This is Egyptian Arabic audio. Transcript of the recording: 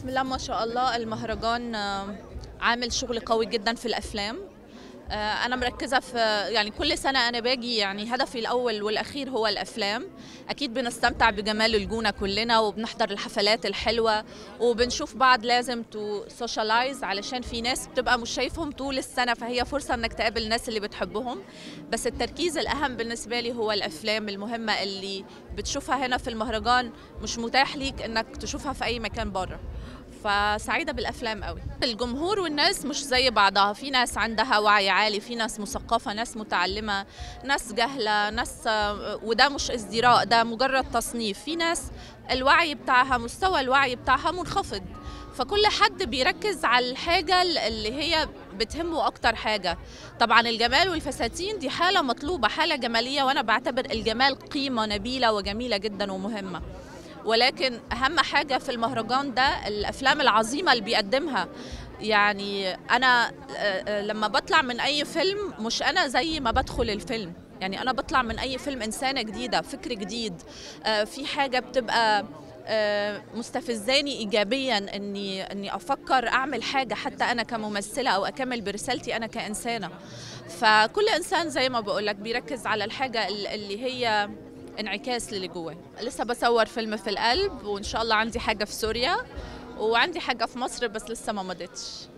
بسم الله ما شاء الله المهرجان آه، عامل شغل قوي جدا في الافلام آه، انا مركزه في يعني كل سنه انا باجي يعني هدفي الاول والاخير هو الافلام اكيد بنستمتع بجمال الجونه كلنا وبنحضر الحفلات الحلوه وبنشوف بعض لازم تو سوشيالايز علشان في ناس بتبقى مش شايفهم طول السنه فهي فرصه انك تقابل الناس اللي بتحبهم بس التركيز الاهم بالنسبه لي هو الافلام المهمه اللي بتشوفها هنا في المهرجان مش متاح ليك انك تشوفها في اي مكان بره فسعيده بالافلام قوي الجمهور والناس مش زي بعضها في ناس عندها وعي عالي في ناس مثقفه ناس متعلمه ناس جهله ناس وده مش ازدراء ده مجرد تصنيف في ناس الوعي بتاعها مستوى الوعي بتاعها منخفض فكل حد بيركز على الحاجة اللي هي بتهمه أكتر حاجة طبعا الجمال والفساتين دي حالة مطلوبة حالة جمالية وأنا بعتبر الجمال قيمة نبيلة وجميلة جدا ومهمة ولكن اهم حاجه في المهرجان ده الافلام العظيمه اللي بيقدمها يعني انا لما بطلع من اي فيلم مش انا زي ما بدخل الفيلم يعني انا بطلع من اي فيلم انسانه جديده فكر جديد في حاجه بتبقى مستفزاني ايجابيا اني اني افكر اعمل حاجه حتى انا كممثله او اكمل برسالتي انا كانسانه فكل انسان زي ما بقول لك بيركز على الحاجه اللي هي انعكاس للي جواه لسه بصور فيلم في القلب وان شاء الله عندي حاجه في سوريا وعندي حاجه في مصر بس لسه ما مضتش